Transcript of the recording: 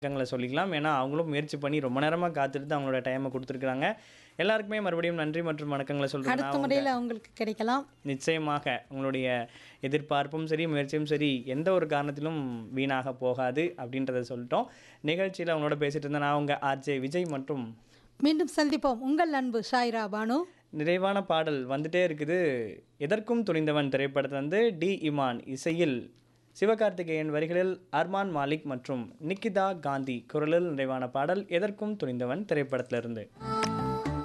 வணக்கங்களை சொல்லிக்கலாம் ஏன்னா அவங்களும் முயற்சி பண்ணி ரொம்ப நேரமாக காத்துட்டு தான் அவங்களோட டைமை கொடுத்துருக்குறாங்க எல்லாருக்குமே மறுபடியும் நன்றி மற்றும் வணக்கங்களை சொல்கிறேன் அடுத்த முறையில் அவங்களுக்கு கிடைக்கலாம் நிச்சயமாக உங்களுடைய எதிர்பார்ப்பும் சரி முயற்சியும் சரி எந்த ஒரு காரணத்திலும் வீணாக போகாது அப்படின்றத சொல்லிட்டோம் நிகழ்ச்சியில் அவங்களோட பேசிட்டு இருந்தேன் நான் உங்கள் ஆர்ஜே விஜய் மற்றும் மீண்டும் சந்திப்போம் உங்கள் அன்பு ஷாயிரா பானு நிறைவான பாடல் வந்துட்டே இருக்குது எதற்கும் துணிந்தவன் திரைப்படத்தில் வந்து டி இமான் இசையில் சிவகார்த்திகேயன் வரிகளில் அர்மான் மாலிக் மற்றும் நிக்கிதா காந்தி குரலில் நிறைவான பாடல் எதற்கும் துணிந்தவன் திரைப்படத்திலிருந்து